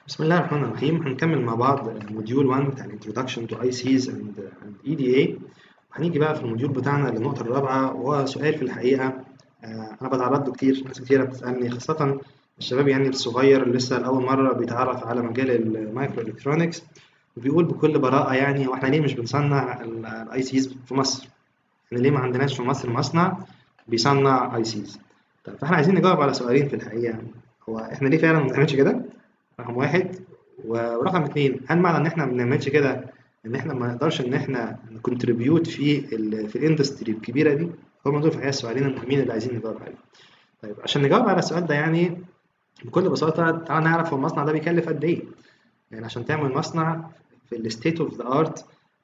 بسم الله الرحمن الرحيم هنكمل مع بعض موديول 1 بتاع Introduction to ICs and, and EDA وهنيجي بقى في الموديول بتاعنا للنقطة الرابعة وهو سؤال في الحقيقة آه، أنا بتعرض له كتير ناس كتيرة بتسألني خاصة الشباب يعني الصغير اللي لسه لأول مرة بيتعرف على مجال المايكرو إلكترونكس وبيقول بكل براءة يعني هو إحنا ليه مش بنصنع الاي سيز في مصر؟ إحنا ليه ما عندناش في مصر مصنع بيصنع اي سيز؟ طيب فإحنا عايزين نجاوب على سؤالين في الحقيقة هو إحنا ليه فعلا ما بنعملش كده؟ رقم واحد ورقم اتنين هل معنى ان احنا ما بنعملش كده ان احنا ما نقدرش ان احنا نكونتريبيوت في ال في الاندستري الكبيره دي هم دول في الحقيقه السؤالين المهمين اللي عايزين نجاوب عليهم طيب عشان نجاوب على السؤال ده يعني بكل بساطه تعالى نعرف هو المصنع ده بيكلف قد ايه يعني عشان تعمل مصنع في الستيت اوف ذا ارت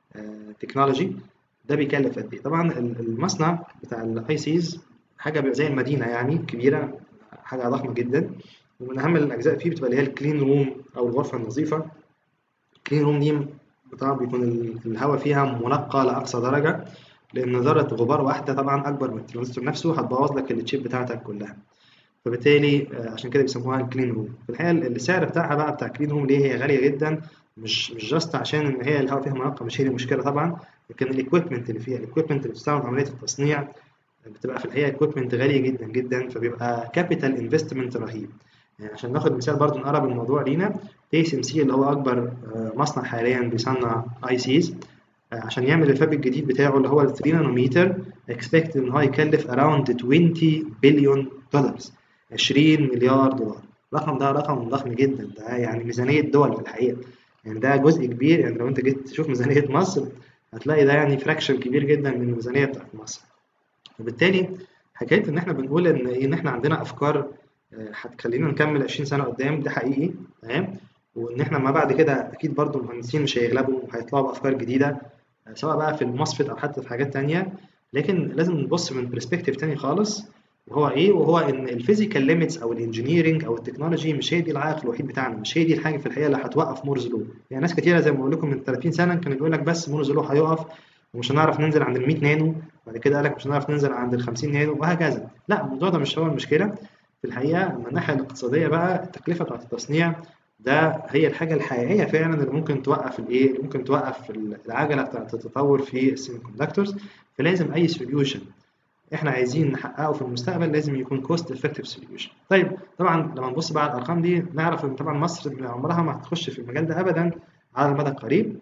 تكنولوجي ده بيكلف قد ايه طبعا المصنع بتاع الاي سيز حاجه زي المدينه يعني كبيره حاجه ضخمه جدا ومن اهم الاجزاء فيه بتبقى اللي هي الكلين روم او الغرفه النظيفه الكلين روم دي طبعا بيكون الهواء فيها منقى لاقصى درجه لان ذره غبار واحده طبعا اكبر من الترانزستور نفسه هتبوظ لك التشيب بتاعتك كلها فبالتالي عشان كده بيسموها الكلين روم في الحقيقه السعر بتاعها بقى بتاع الكلين روم ليه هي غاليه جدا مش مش جاست عشان ان هي الهواء فيها منقى مش هي المشكله طبعا لكن الاكويبمنت اللي فيها الاكويبمنت اللي بتستخدم في عمليه التصنيع بتبقى في الحقيقه اكويبمنت غاليه جدا جدا فبيبقى كابيتال انفستمنت رهيب يعني عشان ناخد مثال برضو نقرب الموضوع لينا تي اس ام سي اللي هو اكبر مصنع حاليا بيصنع اي سيز عشان يعمل الفاب الجديد بتاعه اللي هو ال 3 نانومتر اكسبكت ان هو يكلف اراوند 20 بليون دولار 20 مليار دولار الرقم ده رقم ضخم جدا ده يعني ميزانيه دول في الحقيقه يعني ده جزء كبير يعني لو انت جيت تشوف ميزانيه مصر هتلاقي ده يعني فراكشن كبير جدا من الميزانيه بتاعت مصر وبالتالي حكايه ان احنا بنقول ان ان احنا عندنا افكار هتخلينا نكمل 20 سنه قدام ده حقيقي تمام وان احنا ما بعد كده اكيد برضو المهندسين مش هيغلبوا وهيطلعوا بافكار جديده سواء بقى في المصفت او حتى في حاجات تانية لكن لازم نبص من برسبكتيف تاني خالص وهو ايه وهو ان الفيزيكال ليميتس او الانجينيرنج او التكنولوجي مش هي دي العائق الوحيد بتاعنا مش هي دي الحاجه في الحقيقه اللي هتوقف مورز لو يعني ناس كتيره زي ما بقول لكم من 30 سنه كانوا بيقول لك بس مورز لو هيقف ومش هنعرف ننزل عند ال 100 نانو بعد كده قال لك مش هنعرف ننزل عند ال 50 نانو وهكذا لا الموضوع ده مش هو المشكله في الحقيقه من الناحيه الاقتصاديه بقى التكلفه بتاعت التصنيع ده هي الحاجه الحقيقيه فعلا اللي ممكن توقف الايه اللي ممكن توقف العجله بتاعت التطور في السيمي كوندكتورز فلازم اي سوليوشن احنا عايزين نحققه في المستقبل لازم يكون كوست افكتيف سوليوشن طيب طبعا لما نبص بقى على الارقام دي نعرف ان طبعا مصر عمرها ما هتخش في المجال ده ابدا على المدى القريب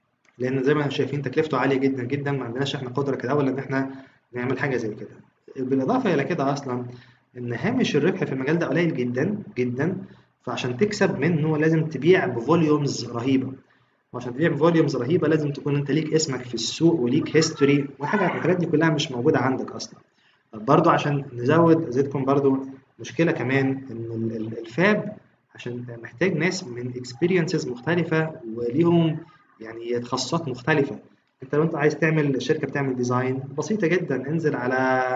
لان زي ما شايفين تكلفته عاليه جدا جدا ما عندناش احنا قدره كده ولا ان احنا نعمل حاجه زي كده بالاضافه الى كده اصلا ان هامش الربح في المجال ده قليل جدا جدا فعشان تكسب منه لازم تبيع بفوليومز رهيبه وعشان تبيع بفوليومز رهيبه لازم تكون انت ليك اسمك في السوق وليك هيستوري وحاجه الحاجات دي كلها مش موجوده عندك اصلا برضو عشان نزود ازيدكم برضو مشكله كمان ان الفاب عشان محتاج ناس من اكسبيرينسز مختلفه وليهم يعني تخصصات مختلفه انت لو انت عايز تعمل شركه بتعمل ديزاين بسيطه جدا انزل على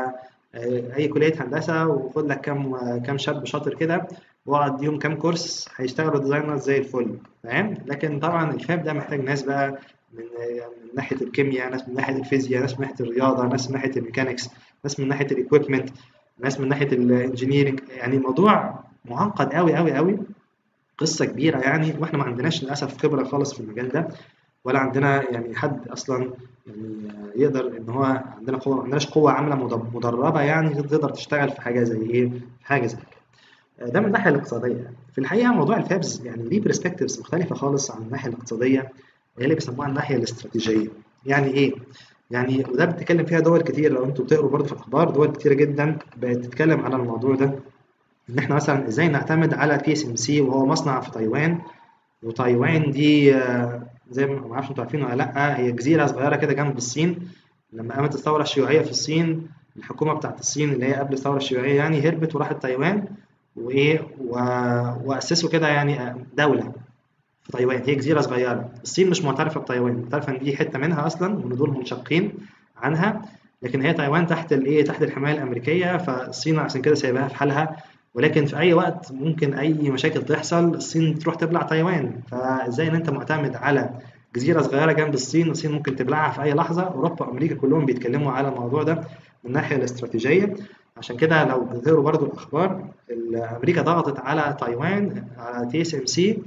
اي كليه هندسه وخد لك كام كام شاب شاطر كده واقعد يوم كام كورس هيشتغلوا ديزاينر زي الفل فاهم لكن طبعا الفاب ده محتاج ناس بقى من من ناحيه الكيمياء ناس من ناحيه الفيزياء ناس من ناحيه الرياضه ناس من ناحيه الميكانكس ناس من ناحيه الايكويبمنت ناس من ناحيه الانجينيرنج يعني الموضوع معقد قوي قوي قوي قصه كبيره يعني واحنا ما عندناش للاسف خبره خالص في المجال ده ولا عندنا يعني حد اصلا يعني يقدر ان هو عندنا قوه ما عندناش قوه عامله مدربه يعني تقدر تشتغل في حاجه زي ايه في حاجه زي كده ده من الناحيه الاقتصاديه في الحقيقه موضوع الفابز يعني ليه برسبكتيفز مختلفه خالص عن الناحيه الاقتصاديه اللي بيسموها الناحيه الاستراتيجيه يعني ايه يعني وده بتتكلم فيها دول كتير لو انتوا بتقروا برضه في الاخبار دول كتيره جدا بقت تتكلم على الموضوع ده ان احنا مثلا ازاي نعتمد على تي اس ام سي وهو مصنع في تايوان وتايوان دي زي ما اعرفش انتوا عارفين ولا لا هي جزيره صغيره كده جنب الصين لما قامت الثوره الشيوعيه في الصين الحكومه بتاعت الصين اللي هي قبل الثوره الشيوعيه يعني هربت وراحت تايوان وايه و... واسسوا كده يعني دوله في تايوان هي جزيره صغيره الصين مش معترفه بتايوان معترفه ان دي حته منها اصلا وان دول منشقين عنها لكن هي تايوان تحت الايه تحت الحمايه الامريكيه فالصين عشان كده سايباها في حالها ولكن في اي وقت ممكن اي مشاكل تحصل الصين تروح تبلع تايوان فازاي ان انت معتمد على جزيره صغيره جنب الصين الصين ممكن تبلعها في اي لحظه اوروبا وامريكا كلهم بيتكلموا على الموضوع ده من الناحيه الاستراتيجيه عشان كده لو بتقروا برضو الاخبار امريكا ضغطت على تايوان على تي اس ام سي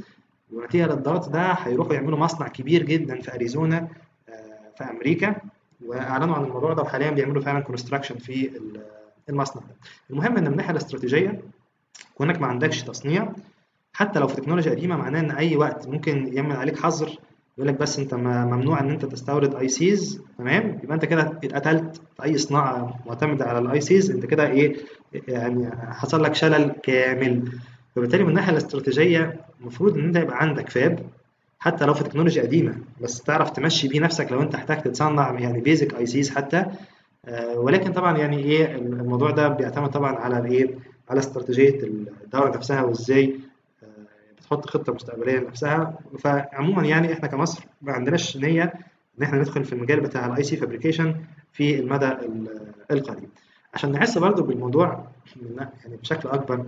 ونتيجه للضغط ده هيروحوا يعملوا مصنع كبير جدا في اريزونا في امريكا واعلنوا عن الموضوع ده وحاليا بيعملوا فعلا كونستراكشن في المصنع ده المهم ان من الناحيه الاستراتيجيه كونك ما عندكش تصنيع حتى لو في تكنولوجيا قديمه معناه ان اي وقت ممكن يعمل عليك حظر يقول لك بس انت ممنوع ان انت تستورد اي سيز تمام يبقى انت كده اتقتلت في اي صناعه معتمده على الاي سيز انت كده ايه يعني حصل لك شلل كامل فبالتالي من الناحيه الاستراتيجيه المفروض ان انت يبقى عندك فاب حتى لو في تكنولوجيا قديمه بس تعرف تمشي بيه نفسك لو انت احتاجت تصنع يعني بيزك اي سيز حتى آه ولكن طبعا يعني ايه الموضوع ده بيعتمد طبعا على الايه على استراتيجيه الدوله نفسها وازاي بتحط خطه مستقبليه لنفسها فعموما يعني احنا كمصر ما عندناش نيه ان احنا ندخل في المجال بتاع الاي سي فابريكيشن في المدى القريب عشان نحس برضو بالموضوع يعني بشكل اكبر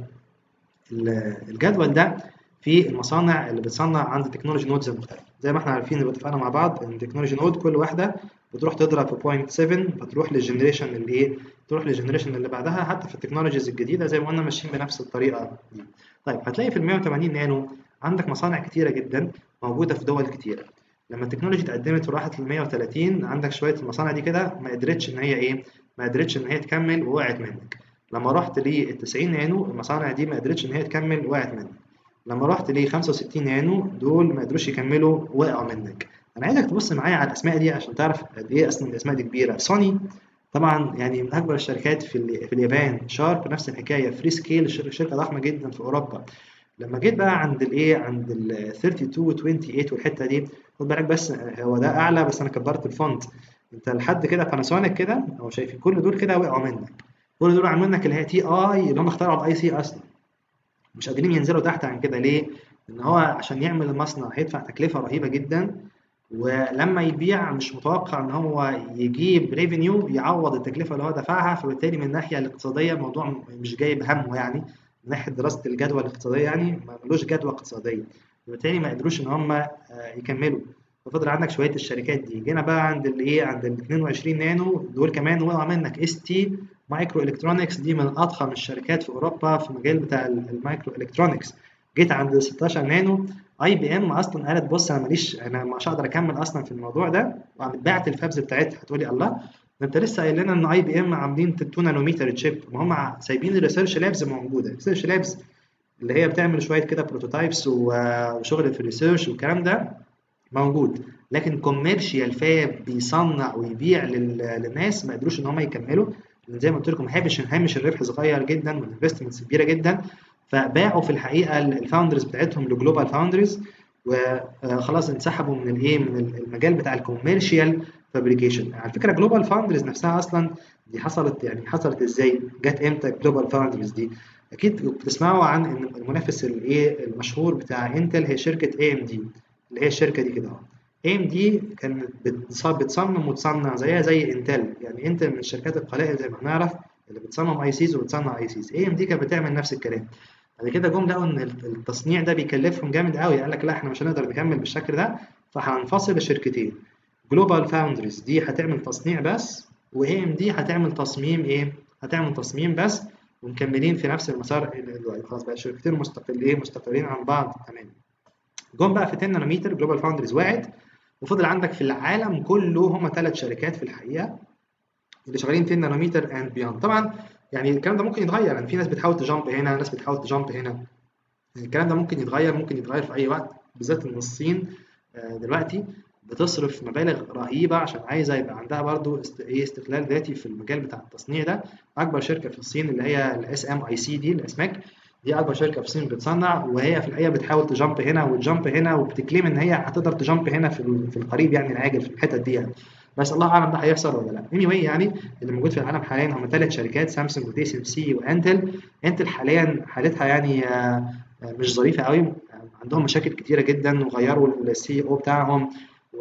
الجدول ده في المصانع اللي بتصنع عند تكنولوجي نودز المختلفه زي ما احنا عارفين اللي اتفقنا مع بعض ان تكنولوجي نود كل واحده بتروح تضرب في 0.7 فتروح للجنريشن اللي ايه تروح للجنريشن اللي بعدها حتى في التكنولوجيز الجديده زي ما قلنا ماشيين بنفس الطريقه دي طيب هتلاقي في ال 180 نانو عندك مصانع كتيره جدا موجوده في دول كتيره لما التكنولوجي اتقدمت وراحت لل 130 عندك شويه المصانع دي كده ما قدرتش ان هي ايه ما قدرتش ان هي تكمل ووقعت منك لما رحت لل 90 نانو المصانع دي ما قدرتش ان هي تكمل وقعت منك لما رحت ل 65 نانو دول ما قدروش يكملوا وقعوا منك انا عايزك تبص معايا على الاسماء دي عشان تعرف قد ايه اصلا الاسماء دي كبيره سوني طبعا يعني من اكبر الشركات في في اليابان شارب نفس الحكايه فري سكيل شركه ضخمه جدا في اوروبا لما جيت بقى عند الايه عند ال 32 28 والحته دي خد بالك بس هو ده اعلى بس انا كبرت الفونت انت لحد كده باناسونيك كده او شايفين كل دول كده وقعوا منك كل دول عملوا منك اللي هي تي اي اللي هم اخترعوا الاي سي اصلا مش قادرين ينزلوا تحت عن كده ليه؟ ان هو عشان يعمل المصنع هيدفع تكلفه رهيبه جدا ولما يبيع مش متوقع ان هو يجيب ريفينيو يعوض التكلفه اللي هو دفعها فبالتالي من الناحيه الاقتصاديه الموضوع مش جايب همه يعني من ناحيه دراسه الجدوى الاقتصاديه يعني ملوش جدوى اقتصاديه وبالتالي ما قدروش ان هم يكملوا ففضل عندك شويه الشركات دي جينا بقى عند الايه عند ال 22 نانو دول كمان وقعوا منك اس تي مايكرو الكترونكس دي من اضخم الشركات في اوروبا في المجال بتاع المايكرو الكترونكس جيت عند 16 نانو اي بي ام اصلا قالت بص انا ماليش انا مش هقدر اكمل اصلا في الموضوع ده وقامت باعت الفابز بتاعتها هتقولي الله ده انت لسه قايل لنا ان اي بي ام عاملين 2 نانومتر تشيب ما هم سايبين الريسيرش لابز موجوده الريسيرش لابز اللي هي بتعمل شويه كده بروتوتايبس وشغل في الريسيرش والكلام ده موجود لكن كوميرشيال فاب بيصنع ويبيع للناس ما قدروش ان هم يكملوا لان زي ما قلت لكم هامش هامش الربح صغير جدا والانفستمنتس كبيره جدا فباعوا في الحقيقه الفاوندرز بتاعتهم لجلوبال فاوندرز وخلاص انسحبوا من الايه من المجال بتاع الكوميرشيال فابريكيشن على فكره جلوبال فاوندرز نفسها اصلا دي حصلت يعني حصلت ازاي جت امتى جلوبال فاوندرز دي اكيد بتسمعوا عن ان المنافس الايه المشهور بتاع انتل هي شركه اي ام دي اللي هي الشركه دي كده اهو اي ام دي كانت بتصمم وتصنع زيها زي انتل يعني انتل من الشركات القلائل زي ما هنعرف اللي بتصمم اي سيز وبتصنع اي سيز اي ام دي كانت بتعمل نفس الكلام بعد كده جم لقوا ان التصنيع ده بيكلفهم جامد قوي قال لك لا احنا مش هنقدر نكمل بالشكل ده فهنفصل الشركتين جلوبال فاوندرز دي هتعمل تصنيع بس واي ام دي هتعمل تصميم ايه هتعمل تصميم بس ومكملين في نفس المسار خلاص بقى الشركتين مستقلين مستقلين عن بعض تماما جم بقى في 10 نانومتر جلوبال فاوندرز وقعت وفضل عندك في العالم كله هم ثلاث شركات في الحقيقه اللي شغالين 10 نانومتر اند بياند طبعا يعني الكلام ده ممكن يتغير يعني في ناس بتحاول تجامب هنا ناس بتحاول تجامب هنا الكلام ده ممكن يتغير ممكن يتغير في اي وقت بالذات ان الصين دلوقتي بتصرف مبالغ رهيبه عشان عايزه يبقى عندها برضو ايه استقلال ذاتي في المجال بتاع التصنيع ده اكبر شركه في الصين اللي هي الاس ام اي سي دي الاسماك دي اكبر شركه في الصين بتصنع وهي في الحقيقه بتحاول تجامب هنا وتجامب هنا وبتكليم ان هي هتقدر تجامب هنا في في القريب يعني العاجل في الحتت دي يعني بس الله اعلم ده هيحصل ولا لا اني anyway يعني اللي موجود في العالم حاليا هم ثلاث شركات سامسونج وتي ام سي وانتل انتل حاليا حالتها يعني مش ظريفه قوي عندهم مشاكل كتيره جدا وغيروا السي او بتاعهم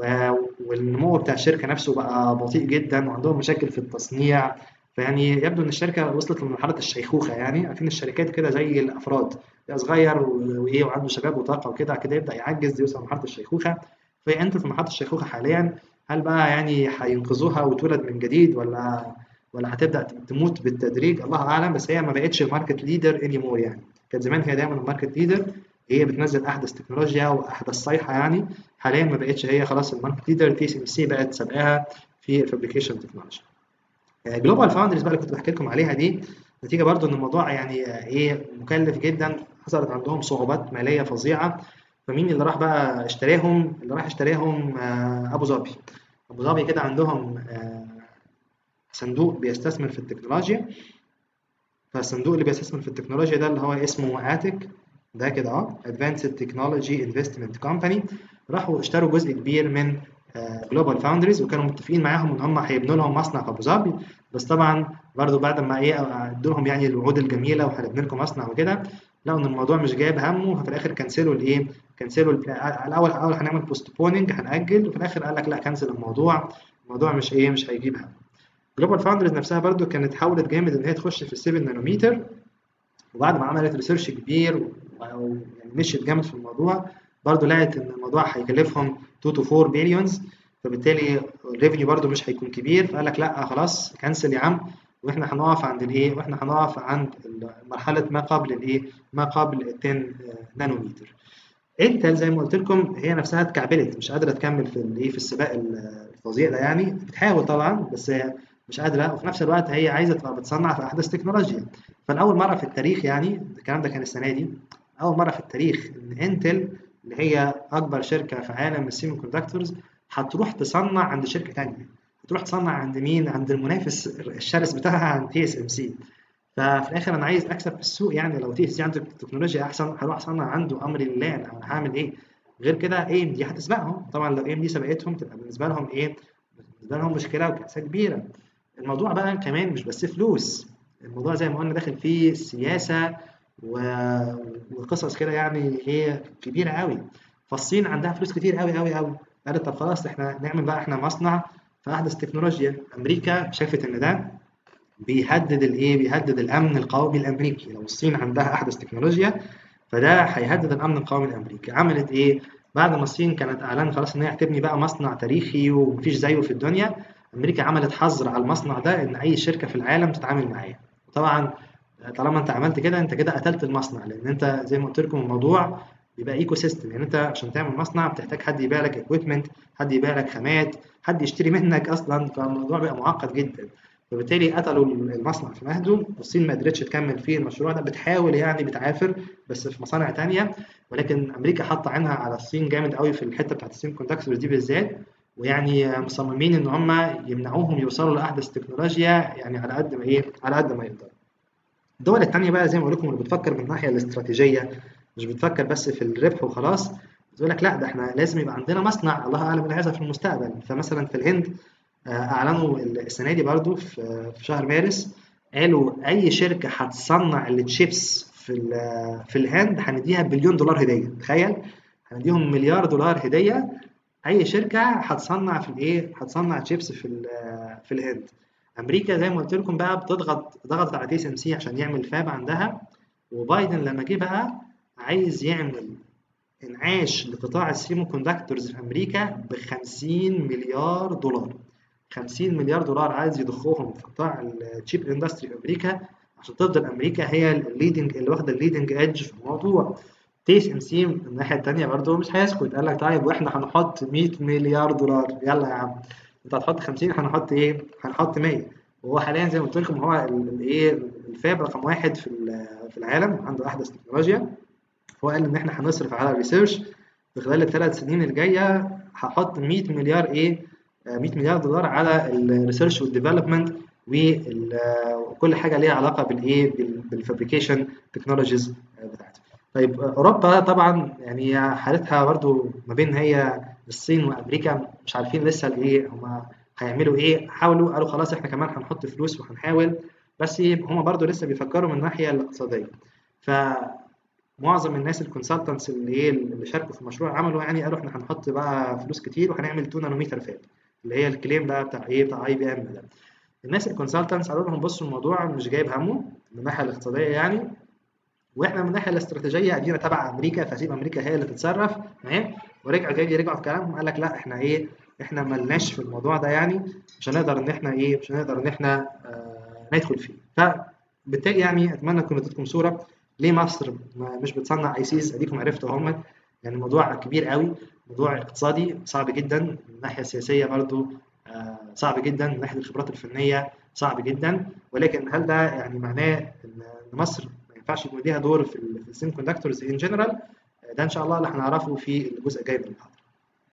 والنمو بتاع الشركه نفسه بقى بطيء جدا وعندهم مشاكل في التصنيع فيعني يبدو ان الشركه وصلت لمرحله الشيخوخه يعني عارفين الشركات كده زي الافراد صغير وايه وعنده شباب وطاقه وكده كده يبدا يعجز يوصل لمرحله الشيخوخه فهي انت في مرحله الشيخوخه حاليا هل بقى يعني هينقذوها وتولد من جديد ولا ولا هتبدا تموت بالتدريج الله اعلم بس هي ما بقتش الماركت ليدر اني مور يعني كانت زمان هي دايما الماركت ليدر هي بتنزل احدث تكنولوجيا واحدث صيحه يعني حاليا ما بقتش هي خلاص الماركت ليدر تي اس ام سي بقت سابقاها في الفابريكيشن تكنولوجي جلوبال فاوندرز بقى اللي كنت بحكي لكم عليها دي نتيجه برضو ان الموضوع يعني ايه مكلف جدا حصلت عندهم صعوبات ماليه فظيعه فمين اللي راح بقى اشتراهم اللي راح اشتراهم ابو ظبي ابو ظبي كده عندهم صندوق بيستثمر في التكنولوجيا فالصندوق اللي بيستثمر في التكنولوجيا ده اللي هو اسمه اتك ده كده اه Advanced Technology Investment Company راحوا اشتروا جزء كبير من جلوبال فاوندرز وكانوا متفقين معاهم ان هم هيبنوا لهم مصنع في ابو ظبي بس طبعا برضو بعد ما ايه ادوا لهم يعني الوعود الجميله وهنبني لكم مصنع وكده لقوا ان الموضوع مش جايب همه ففي الاخر كنسلوا الايه كنسلوا الاول الاول هنعمل بوستبوننج هنأجل وفي الاخر قال لك لا كنسل الموضوع الموضوع مش ايه مش هيجيب هم جلوبال فاوندرز نفسها برضو كانت حاولت جامد ان هي تخش في ال 7 نانومتر وبعد ما عملت ريسيرش كبير يعني مشيت جامد في الموضوع برضو لقت ان الموضوع هيكلفهم 2 to 4 بليونز فبالتالي الريفنيو برضو مش هيكون كبير فقال لك لا خلاص كنسل يا عم واحنا هنقف عند الايه واحنا هنقف عند مرحله ما قبل الايه ما قبل ال 10 نانومتر انتل زي ما قلت لكم هي نفسها اتكعبلت مش قادره تكمل في الايه في السباق الفظيع ده يعني بتحاول طبعا بس مش قادره وفي نفس الوقت هي عايزه تبقى بتصنع في احدث تكنولوجيا فالاول مره في التاريخ يعني الكلام ده كان السنه دي اول مره في التاريخ ان انتل اللي هي اكبر شركه في عالم السيمي كوندكتورز هتروح تصنع عند شركه ثانيه هتروح تصنع عند مين عند المنافس الشرس بتاعها عند تي اس ام سي ففي الاخر انا عايز اكسب في السوق يعني لو تي اس سي عنده تكنولوجيا احسن هروح اصنع عنده امر لله انا هعمل ايه غير كده اي ام دي هتسبقهم طبعا لو اي ام دي سبقتهم تبقى بالنسبه لهم ايه بالنسبه لهم مشكله وكارثه كبيره الموضوع بقى كمان مش بس فلوس الموضوع زي ما قلنا داخل فيه سياسه و... وقصص كده يعني هي كبيره قوي فالصين عندها فلوس كتير قوي قوي قوي قالت طب خلاص احنا نعمل بقى احنا مصنع في احدث تكنولوجيا امريكا شافت ان ده بيهدد الايه بيهدد الامن القومي الامريكي لو الصين عندها احدث تكنولوجيا فده هيهدد الامن القومي الامريكي عملت ايه بعد ما الصين كانت اعلان خلاص ان هي هتبني بقى مصنع تاريخي ومفيش زيه في الدنيا امريكا عملت حظر على المصنع ده ان اي شركه في العالم تتعامل معاه طبعا طالما انت عملت كده انت كده قتلت المصنع لان انت زي ما قلت لكم الموضوع بيبقى ايكو سيستم يعني انت عشان تعمل مصنع بتحتاج حد يبيع لك اكويبمنت حد يبيع لك خامات حد يشتري منك اصلا فالموضوع بقى معقد جدا فبالتالي قتلوا المصنع في مهده والصين ما قدرتش تكمل فيه المشروع ده بتحاول يعني بتعافر بس في مصانع تانية ولكن امريكا حاطه عينها على الصين جامد قوي في الحته بتاعت السيم كوندكتورز دي بالذات ويعني مصممين ان هم يمنعوهم يوصلوا لاحدث تكنولوجيا يعني على قد ما ايه على قد ما يقدروا الدول التانية بقى زي ما بقول لكم اللي بتفكر من الناحيه الاستراتيجيه مش بتفكر بس في الربح وخلاص بتقول لك لا ده احنا لازم يبقى عندنا مصنع الله اعلم اللي هيحصل في المستقبل فمثلا في الهند اعلنوا السنه دي برضو في شهر مارس قالوا اي شركه هتصنع التشيبس في في الهند هنديها بليون دولار هديه تخيل هنديهم مليار دولار هديه اي شركه هتصنع في الايه هتصنع تشيبس في في الهند امريكا زي ما قلت لكم بقى بتضغط ضغطت على تي اس ام سي عشان يعمل فاب عندها وبايدن لما جه بقى عايز يعمل انعاش لقطاع السيمو كوندكتورز في امريكا ب 50 مليار دولار 50 مليار دولار عايز يضخهم في قطاع الشيب اندستري في امريكا عشان تفضل امريكا هي الليدنج اللي واخده الليدنج ايدج في الموضوع تي اس ام سي من الناحيه الثانيه برضه مش هيسكت قال لك طيب واحنا هنحط 100 مليار دولار يلا يا عم انت هتحط 50 هنحط ايه؟ هنحط 100 وهو حاليا زي ما قلت لكم هو الايه الفاب رقم واحد في في العالم عنده احدث تكنولوجيا هو قال ان احنا هنصرف على الريسيرش في خلال الثلاث سنين الجايه هحط 100 مليار ايه 100 مليار دولار على الريسيرش والديفلوبمنت وكل حاجه ليها علاقه بالايه بالفابريكيشن تكنولوجيز بتاعته طيب اوروبا طبعا يعني حالتها برضو ما بين هي الصين وامريكا مش عارفين لسه الايه هم هيعملوا ايه حاولوا قالوا خلاص احنا كمان هنحط فلوس وهنحاول بس هم برضو لسه بيفكروا من الناحيه الاقتصاديه فمعظم الناس الكونسلتنتس اللي ايه اللي شاركوا في المشروع عملوا يعني قالوا احنا هنحط بقى فلوس كتير وهنعمل 2 نانومتر فاب اللي هي الكليم بقى بتاع ايه بتاع اي بي ام ده الناس الكونسلتنتس قالوا لهم بصوا الموضوع مش جايب همه من الناحيه الاقتصاديه يعني واحنا من الناحيه الاستراتيجيه ادينا تبع امريكا فسيب امريكا هي اللي تتصرف تمام ورجعوا جاي رجعوا في كلامهم قال لك لا احنا ايه احنا ملناش في الموضوع ده يعني مش هنقدر ان احنا ايه مش هنقدر ان احنا آه ندخل فيه فبالتالي يعني اتمنى تكون اديتكم صوره ليه مصر مش بتصنع اي سيز اديكم عرفتوا هم يعني الموضوع كبير قوي موضوع اقتصادي صعب جدا من الناحيه السياسيه برضو صعب جدا من ناحيه الخبرات الفنيه صعب جدا ولكن هل ده يعني معناه ان مصر ما ينفعش يكون ليها دور في السيمي كوندكتورز ان جنرال ده ان شاء الله اللي هنعرفه في الجزء الجاي من المحاضره